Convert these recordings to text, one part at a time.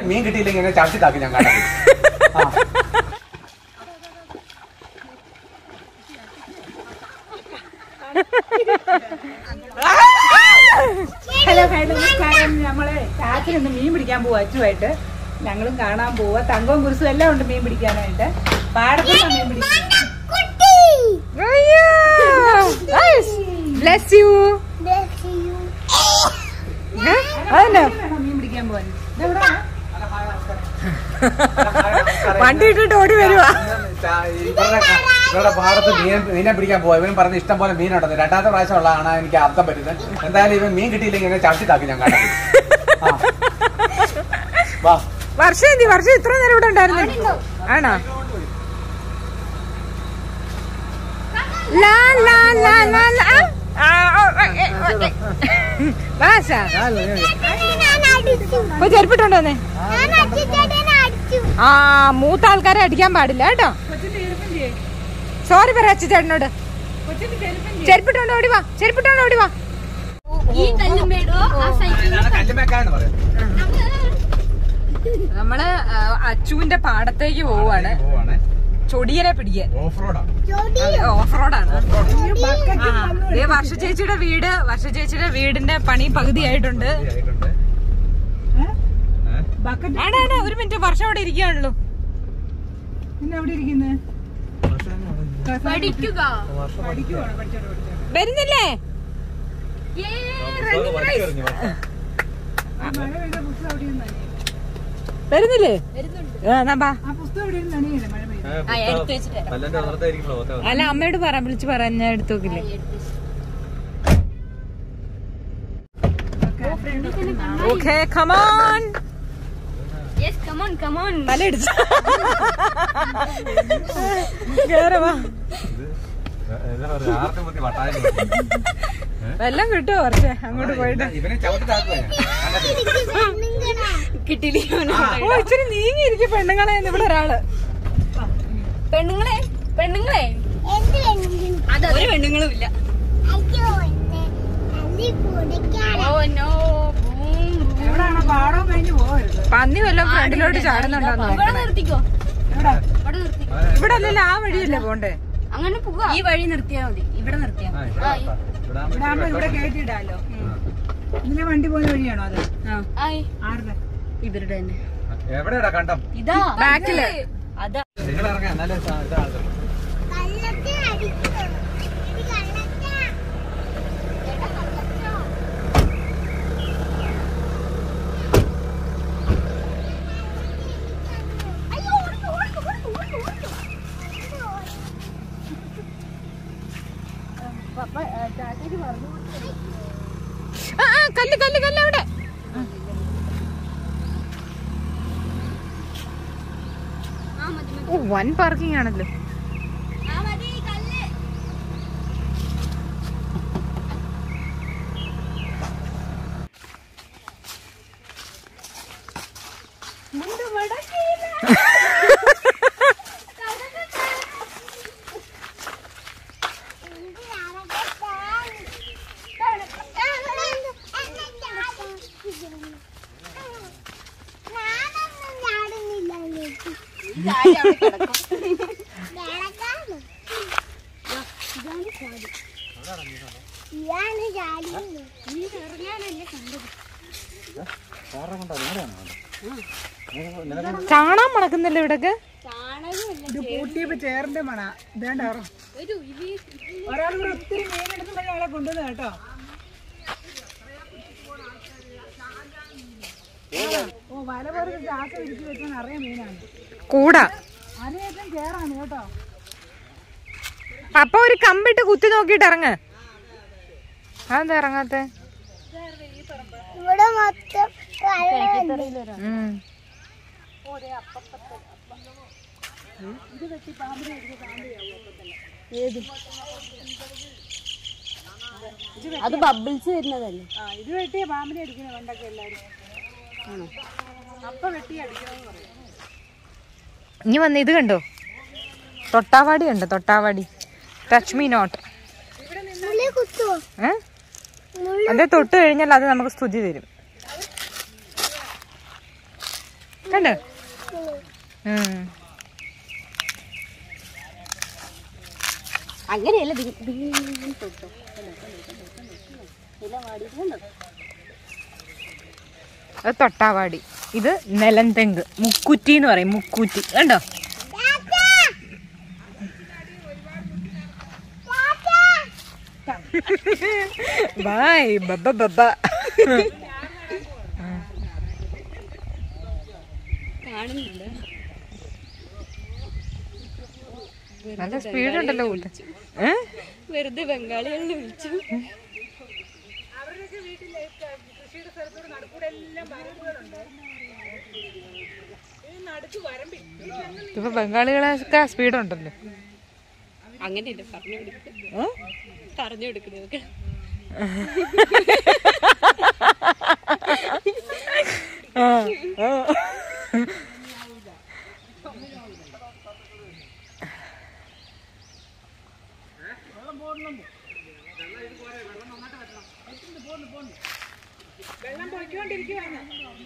മീൻ കിട്ടിയില്ലെങ്കിൽ എന്നെ ചവിട്ടിത്താക്കി ഞാൻ കണ്ടത് ആ ഹലോ ഹലോ നമസ്കാരം നമ്മള് ചാച്ചിലുണ്ട് മീൻ പിടിക്കാൻ പോവാ അച്ചുമായിട്ട് ഞങ്ങളും കാണാൻ പോവാ തങ്കവും കുരിസും എല്ലാം ഉണ്ട് മീൻ പിടിക്കാനായിട്ട് പാടത്തുനിന്ന് മീൻ പിടിക്കാൻ ബ്ലസ് യു അതന്നെ വേണം മീൻ പിടിക്കാൻ പോവാൻ ഇതെവിടാ വണ്ടി ഇട്ടിട്ട് ഓടി വരുവാ ഇവരുടെ ഇവരുടെ പാടത്ത് മീൻ മീനെ പിടിക്കാൻ പോവാ ഇവൻ പറഞ്ഞ ഇഷ്ടം പോലെ മീനുണ്ടെന്ന് രണ്ടാമത്തെ പ്രാവശ്യം ഉള്ളതാണ് എനിക്ക് അർത്ഥം പറ്റുന്നത് എന്തായാലും ഇവൻ മീൻ കിട്ടിയില്ലെങ്കിൽ എന്നെ ചവിട്ടിത്താക്കി ഞാൻ കണ്ടത് ആ വാ വർഷം എന്തി വർഷം ഇത്ര നേരം ഇവിടെ ഉണ്ടായിരുന്നു ആണോ ലാ ലാ ലാ ലാ ലാ ആ, ആ, ആ, ഏ, ഏ, ഏ. വാ, സാ. പോയി ചെരുപ്പിട്ടുണ്ടോ നീ ആ മൂത്ത ആൾക്കാരെ അടിക്കാൻ പാടില്ല കേട്ടോ കൊച്ചിന്റെ ചെരുപ്പം ചെയ്യേ സോറി പറ അച്ഛനോട് കൊച്ചിന്റെ ചെരുപ്പം ചെയ്യേ ചെരുപ്പിട്ടോണ്ട് ഓടി വാ ചെരുപ്പിട്ടോണ്ട് ഓടി വാ ഇതാണ് കല്ലുമേക്കാന്ന് പറയുന്നത് നമ്മള് ആ, അച്ചുവിന്റെ പാടത്തേക്ക് പോവാണ് പോവാണ് ചൊടിയനെ പിടിക്കാൻ ഓഫ് റോഡാണ് ഓഫ് റോഡാണ് ആ, ദേ വർഷ ചേച്ചിയുടെ വീട് വർഷ ചേച്ചിയുടെ വീടിന്റെ പണി പകുതിയായിട്ടുണ്ട് ആയിട്ടുണ്ട് ബക്കറ്റ് ആടാ ആടാ ഒരു മിനിറ്റ് വർഷം അവിടെ ഇരിക്കുകയാണല്ലോ പിന്നെ എവിടെ ഇരിക്കുന്നത് വരുന്നില്ലേ മഴ പെയ്ത പുസ്തകം അവിടെ ഇരുന്ന് നനയും. വരുന്നില്ലേ ആ, എന്നാ ബാ. ആ പുസ്തകം അവിടെ ഇരുന്ന് നനയില്ലേ മഴ പെയ്ത അല്ല അമ്മയോട് പറ വിളിച്ച് പറ ഞാൻ എടുത്തു നോക്കില്ലേ ഓക്കെ കമോൺ തല ഇടിച്ചു കേറ് വാ വെല്ലം കിട്ടുമോ കുറച്ച് അങ്ങോട്ട് പോയിട്ട് ഇവനെ ചവിട്ടിത്താക്കുക ഓ ഇച്ചിരി നീങ്ങിയിരിക്കും പെണ്ണുങ്ങളെ ഇവിടെ ഒരാള് പെണ്ണുങ്ങളെ പെണ്ണുങ്ങളെ അത് ഒരു പെണ്ണുങ്ങളും ഇല്ല ഓ നോ എവിടാണ് പാടം കഴിഞ്ഞ് പോകരുത് പന്നി വല്ലതും ഫ്രണ്ടിലോട്ട് ചാടുന്നുണ്ടോന്നോ ഇവിടെ നിർത്തിക്കോ എവിടെ ഇവിടെ നിർത്തി ഇവിടെ അല്ലല്ലോ ആ വഴിയല്ലേ പോണ്ടേ അങ്ങനെ പോവാ ഈ വഴി നിർത്തിയാ മതി ഇവിടെ നിർത്തിയാ മതി. ഇവിടെ ആകുമ്പോ ഇവിടെ കയറ്റിയിടാലോ ഇതിലെ വണ്ടി പോകുന്ന വഴിയാണോ അത് ആയി ആരുടെ ഇവരുടെ തന്നെ എവിടെയാടാ കണ്ടം ഇതാ ബാക്കില് അതാ നിങ്ങൾ ഇറങ്ങാൻ എന്നാലേ സാ- ഇതാകത്തുള്ളൂ. ആ ആ, കല്ല് കല്ല് കല്ല് അവിടെ ഓ വൻ പാർക്കിംഗ് ആണല്ലോ കാണാൻ മണക്കുന്നല്ലോ ഇവിടൊക്കെ ഇത് പൂട്ടിയപ്പോ ചേറിന്റെ മണ ഇതേണ്ട ഒരാൾ ഇവിടെ ഒത്തിരി മീനെടുക്കുമ്പോൾ ഞങ്ങളെ കൊണ്ടുവന്നു കേട്ടോ ഓ വല പോലെ ചാക്ക വിരിച്ചു വെച്ചാൽ നിറയെ മീനാണ് കൂടാ അതിനേറ്റം ചേറാണ് കേട്ടോ അപ്പൊ ഒരു കമ്പിട്ട് കുത്തി നോക്കിട്ട് ഇറങ്ങ് അതെന്താ ഇറങ്ങാത്തെ ഇവിടെ മൊത്തം ഉം. അത് ബബിൾസ് വരുന്നതല്ലേ ആ ഇത് വെട്ടിയ പാമ്പിനെ അടിക്കുന്ന പണ്ടൊക്കെ എല്ലാരും അപ്പൊ വെട്ടി അടിക്കണമെന്ന് പറയും ഇനി വന്ന് ഇത് കണ്ടോ തൊട്ടാവാടി ഉണ്ട് തൊട്ടാവാടി ടച്ച് മീ നോട്ട് മുള്ളി കുത്തുവോ ഏ അത് തൊട്ട് കഴിഞ്ഞാൽ അത് നമുക്ക് സ്തുതി തരും കണ്ടോ ഉം. അങ്ങനെയല്ല ദി- ദി- തൊട്ടോ ഇല വാടിയിട്ടുണ്ടോ അത് തൊട്ടാവാടി ഇത് നിലന്തെങ്ക് മുക്കുറ്റി എന്ന് പറയും മുക്കൂറ്റി കണ്ടോ ബായ് ബബ ബബ കാണുന്നില്ല നല്ല സ്പീഡ് ഉണ്ടല്ലോ കൂട്ട ഏ വെറുതെ ബംഗാളികളിൽ വിളിച്ചു അവരുടെയൊക്കെ വീട്ടിലെ കൃഷിയുടെ സ്ഥലത്തോട് നടുക്കൂടെ എല്ലാം വരമ്പുകളുണ്ട് ഈ നടുക്ക് വരമ്പില്ല ഇപ്പൊ ബംഗാളികളൊക്കെ സ്പീഡ് ഉണ്ടല്ലോ അങ്ങനെയല്ല പറഞ്ഞു കൊടുക്കുന്നത് പറഞ്ഞു കൊടുക്കുന്നത് ആ, ആ. വെള്ളം പൊയ്ക്കൊണ്ടിരിക്കുവാണ്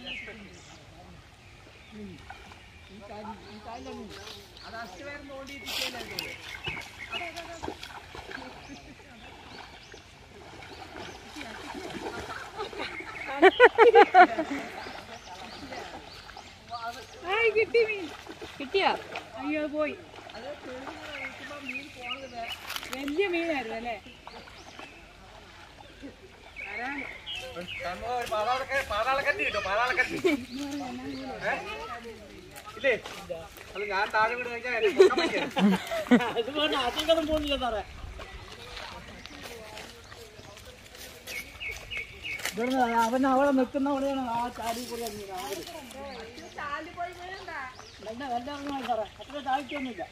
ആയി കിട്ടി മീൻ കിട്ടിയോ അയ്യോ പോയി വലിയ മീനായിരുന്നു അല്ലേ പാതാളക്കത്തി കിട്ടും പാതാളക്കത്തി ഏ? ഇല്ലേ അത് ഞാൻ താഴെ വീട് കഴിഞ്ഞാൽ എന്നെ പൊക്കാൻ പറ്റില്ല. അവൻ അവിടെ നിൽക്കുന്ന അവിടെയാണ് ആ ചാടി കൂടി അത്ര ചാടിക്കൊന്നുമില്ല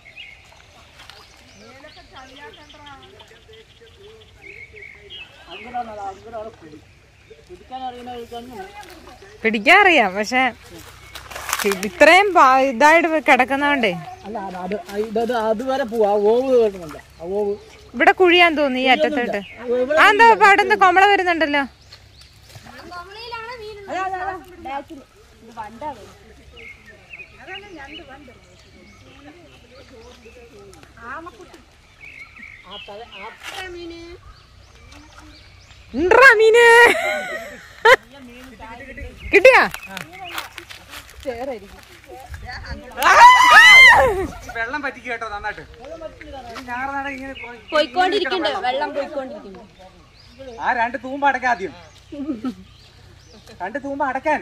അങ്ങടാണ് അങ്ങടാണ് പിടി പിടിക്കാൻ അറിയുന്ന പിടിക്കാറിയാം പക്ഷെ ഇത്രയും പാ- ഇതായിട്ട് കിടക്കുന്നോണ്ടേ അല്ല അത് അത് ഇത് അതുവരെ പോവാ ആ ഓവ് കേട്ടുന്നുണ്ട് ആ ഓവ് ഇവിടെ കുഴിയാൻ തോന്നി ഈ അറ്റത്തോട്ട് ആ എന്താ അപ്പൊ അവിടെ എന്താ കൊമള വരുന്നുണ്ടല്ലോ ഉണ്ട്രാ മീന് കിട്ടിയാ വെള്ളം പറ്റിക്ക് കേട്ടോ നന്നായിട്ട് ഈ ഞാറുനട ഇങ്ങനെ പോയി- പോയിക്കൊണ്ടിരിക്കുന്നുണ്ട് വെള്ളം പോയിക്കൊണ്ടിരിക്കുന്നു ആ രണ്ട് തൂമ്പ് അടയ്ക്കാൻ ആദ്യം രണ്ട് തൂമ്പ് അടയ്ക്കാൻ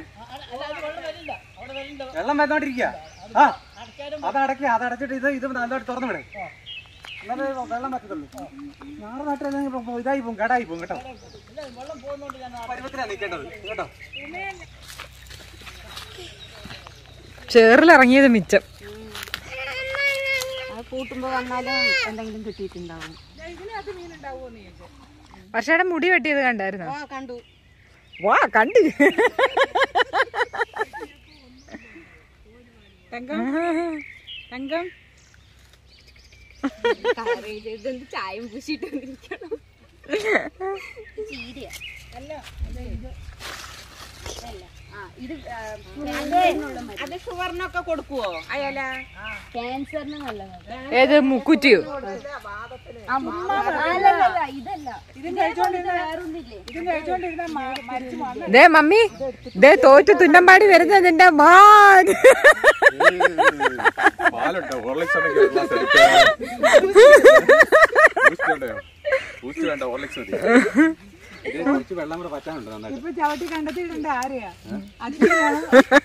വെള്ളം വന്നോണ്ടിരിക്കുക ആ അത് അടയ്ക്കുക അത് അടച്ചിട്ട് ഇത് ഇത് നല്ലോട്ട് തുറന്നു വിടേ എന്നാലേ വെള്ളം പറ്റത്തുള്ളൂ ഞാറ് നട്ടില്ലെങ്കിൽ ഇതായി പോകും കേടായി പോകും കേട്ടോ പരുവത്തിലാണ് നിൽക്കേണ്ടത് കേട്ടോ ചേറിലിറങ്ങിയത് മിച്ചം അത് കൂട്ടുമ്പോ വന്നാലും എന്തെങ്കിലും കിട്ടിയിട്ടുണ്ടാവും ഇതിനകത്ത് മീനുണ്ടാവുമെന്ന് ചോദിച്ചു പക്ഷേ അവിടെ മുടി വെട്ടിയത് കണ്ടായിരുന്നോ ആ കണ്ടു വാ കണ്ട് തങ്കം തങ്കം ഇതെന്ത് ചായം പൂശിട്ട് വന്നിരിക്കണം ചീരയാ അല്ല ആ ഇത് അത് ഷുഗറിനൊക്കെ കൊടുക്കുവോ അയല ക്യാൻസറിന് നല്ലതാണ് ഏത് മുക്കുറ്റിയോ അല്ലല്ല ഇതല്ല ഇതും കഴിച്ചോണ്ടിരുന്ന വേറൊന്നില്ലേ ഇതും കഴിച്ചോണ്ടിരുന്ന മ- മരിച്ചു വന്നു ദേ മമ്മി ദേ തോറ്റ് തുന്നമ്പാടി വരുന്നത് എന്റെ മാൻ പാലുണ്ടോ ഹോർലിക്സ് ഉണ്ടെങ്കിൽ ഒരു ഗ്ലാസ് എടുക്കാം ബൂസ്റ്റ് ഉണ്ടോ ബൂസ്റ്റ് വേണ്ട ഹോർലിക്സ് മതി ഇത് കുറച്ച് വെള്ളം കൂടെ പറ്റാനുണ്ട് നന്നായിട്ട് ഇപ്പൊ ചവിട്ടി കണ്ടെത്തിയിട്ടുണ്ട് ആരെയാ അച്ഛനാണ്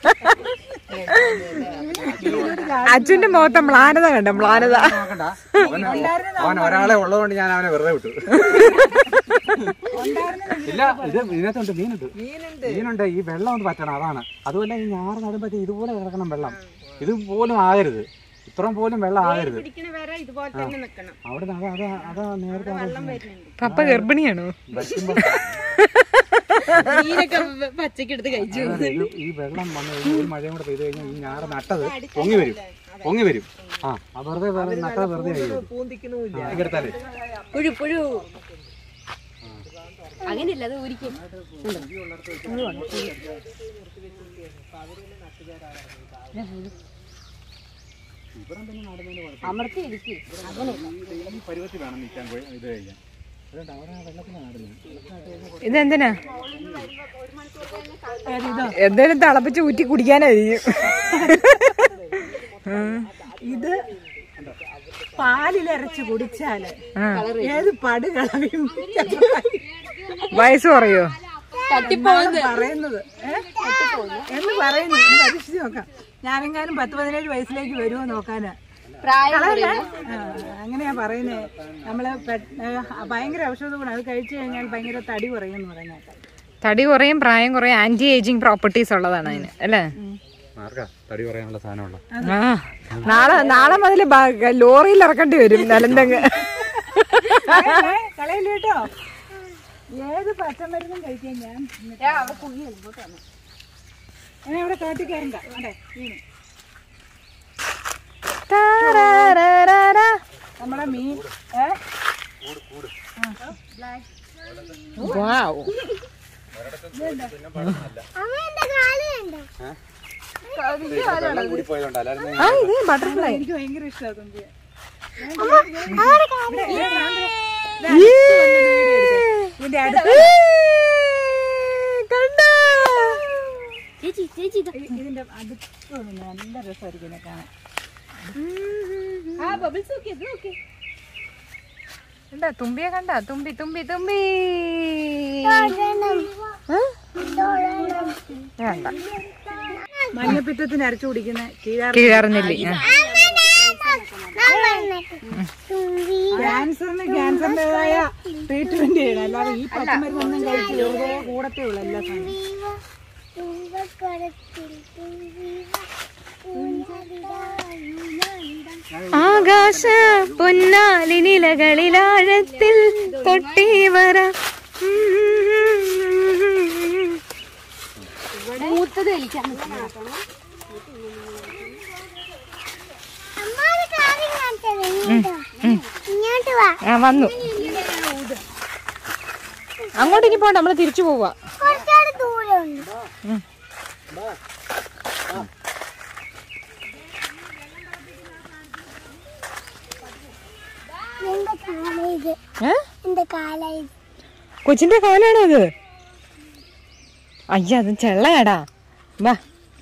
അച്ഛന്റെ മുഖത്തെ മ്ലാനത കണ്ട മ്ലാനത നോക്കണ്ട അവൻ അവൻ ഒരാളെ ഉള്ളതുകൊണ്ട് ഞാൻ അവനെ വെറുതെ വിട്ടു ഇല്ല ഇത് ഇതിനകത്തുണ്ട് മീനുണ്ട് മീനുണ്ട് ഈ വെള്ളം ഒന്ന് പറ്റണം അതാണ് അതുപോലെ ഈ ഞാറ് നടുമ്പോ ഇതുപോലെ കിടക്കണം വെള്ളം ഇത് പോലും ആകരുത് ഇത്രയും പോലും വെള്ളം ആകരുത് പിടിക്കണ വരെ ഇതുപോലെ തന്നെ നിക്കണം അവിടെ അതാ അതാ അതാ നേരത്തെ അവിടെ പപ്പ ഗർഭിണിയാണോ വയ്ക്കുമ്പോ മീനൊക്കെ പച്ചക്ക് എടുത്ത് കഴിച്ചു അതായത് ഇത് ഈ വെള്ളം വന്നു കഴിഞ്ഞാൽ ഒരു മഴയും കൂടെ പെയ്ത് കഴിഞ്ഞാൽ ഈ ഞാറ് നട്ടത് പൊങ്ങി വരും പൊങ്ങി വരും ആ ആ വെറുതെ വെറുതെ നട്ടത് വെറുതെ ആയി എടുത്താലേ പുഴു പുഴു അങ്ങനെയല്ല അത് ഒരിക്കലും അമർത്തി ഇരിക്കും ഈ പരുവത്തിൽ വേണം നിൽക്കാൻ പോയി ഇത് കഴിക്കാൻ ഇതെന്തിനാ എന്തേലും തിളപ്പിച്ച് ഊറ്റി കുടിക്കാനായിരിക്കും ഇത് പാലിലരച്ച് കുടിച്ചാല് ആ. ഏത് പടുകളയും വയസ്സ് കുറയോ പറയുന്നത് ഏ? എന്ന് പറയുന്നു ഇത് പരീക്ഷിച്ച് നോക്കാം ഞാനെങ്ങാനും പത്ത് പതിനേഴ് വയസ്സിലേക്ക് വരുമോ നോക്കാനാ പ്രായം കളയല്ലേ? ആ, അങ്ങനെയാ പറയുന്നേ നമ്മള് പെ- ഏ, ഭയങ്കര ഔഷധ ഗുണം അത് കഴിച്ചു കഴിഞ്ഞാൽ ഭയങ്കര തടി കുറയും എന്ന് പറയുന്നേക്കാം തടി കുറയും പ്രായം കുറയും ആന്റി ഏജിങ് പ്രോപ്പർട്ടീസ് ഉള്ളതാണ് അതിന് അല്ലേ ആർക്കാ തടി പറയാനുള്ള സാധനമുള്ള ആ നാളെ നാളെ മുതൽ ലോറിയിൽ ഇറക്കേണ്ടി വരും നിലന്തങ്ങ് കളയില്ല കേട്ടോ ഏത് പച്ചമരുന്നും കഴിക്കാൻ ഞാൻ എന്നെ ഇവിടെ കാട്ടി കയറണ്ട അതെ വീണു നമ്മളെ മീൻ ഏ വാവ് അമ്മ എന്റെ കാല് കണ്ടോ കൂടി പോയതുകൊണ്ട് അല്ലാതെ ആ ഇത് ബട്ടർഫ്ലൈ എനിക്ക് ഭയങ്കര ഇഷ്ടമാണ് തുമ്പിയെ അവരുടെ കാല് ഇതിന്റെ അടുത്ത് കണ്ടോ ചേച്ചി ചേച്ചി ഇതാ. ഇതിന്റെ അടുത്ത് നിന്ന് നല്ല രസമായിരിക്കും ഇതിനെ കാണാൻ ആ ബബിൾസ് നോക്കി ഇത് നോക്കി കണ്ടാ തുമ്പിയെ കണ്ടാ തുമ്പി തുമ്പി തുമ്പി വേണ്ട മഞ്ഞപ്പിത്തത്തിന് അരച്ചു കുടിക്കുന്ന കീഴാർ കീഴാർന്നില്ലേ ആ. ക്യാൻസറിന് ക്യാൻസറിന്റേതായ ട്രീറ്റ്മെന്റ് ചെയ്യണം അല്ലാതെ ഈ പച്ചമരുന്നൊന്നും കഴിച്ച് വെറുതെ കൂടത്തേ ഉള്ളൂ എല്ലാ സാധനവും ആകാശ പൊന്നാലി നിലകളിലാഴത്തിൽ തൊട്ടേ വര മൂത്തത് വലിക്കാൻ ഇങ്ങോട്ട് വാ ആ വന്നു അങ്ങോട്ട് ഇനി പോണ്ട നമ്മള് തിരിച്ചു പോവാ കുറച്ചുകൂടെ ദൂരമുണ്ട് എന്റെ കാല ഇത് ഏ എന്റെ കാല ഇത് കൊച്ചിന്റെ കാലാണോ അത് അയ്യ അത് ചെള്ളയാടാ വാ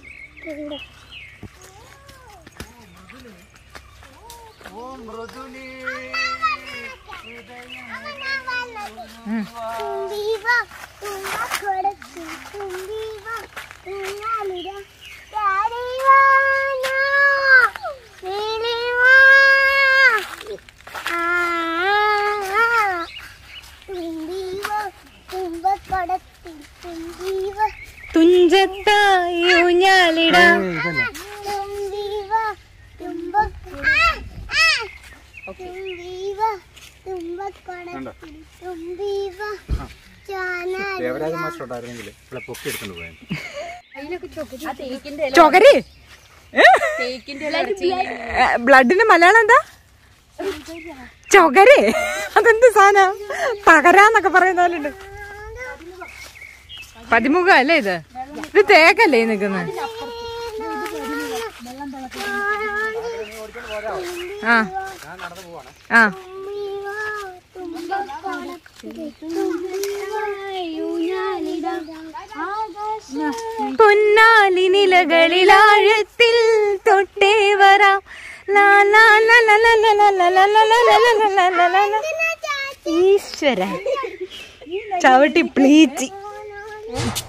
തുമ്പീവ തുമ്പ കൊടുത്തു തുമ്പീവ തുങ്ങാലിര ചാരിവാന നീലിവാ ആ തുമ്പീവ തുമ്പ കൊടുത്തു തുമ്പീവ തുഞ്ചത്തായി ഊഞ്ഞാലിടാ തുമ്പീവ തുമ്പ ആ ആ തുമ്പീവ തുമ്പ കൊടുത്തു തുമ്പീവ ചാനാലിര ദേവരാജ മാസ്റ്റർ ഉണ്ടായിരുന്നെങ്കിൽ ഇവിടെ പൊക്കി എടുത്തോണ്ട് പോയാൽ ആ തേക്കിന്റെ ഇല ചൊകരി തേക്കിന്റെ ഇല ഇറച്ചി ബ്ലഡിന്റെ മലയാളം എന്താ ചൊകരേ അതെന്ത് സാധന പകരാന്നൊക്കെ പറയുന്ന പോലുണ്ട് പതിമുഖ അല്ലേ ഇത് ഇത് തേക്കല്ലേ നിക്കുന്നത് ആ ആ പൊന്നാലി നിലകളിലാഴത്തിൽ തൊട്ടേ വരാം ലാ ലാ ലാ ലാ ലാ ലാ ലാ ലാ ലാ ലാ ലാ ലാ ലാ ലാ ലാ ലാ ലാ. ഈശ്വര ചവിട്ടി പ്ലീച്ചി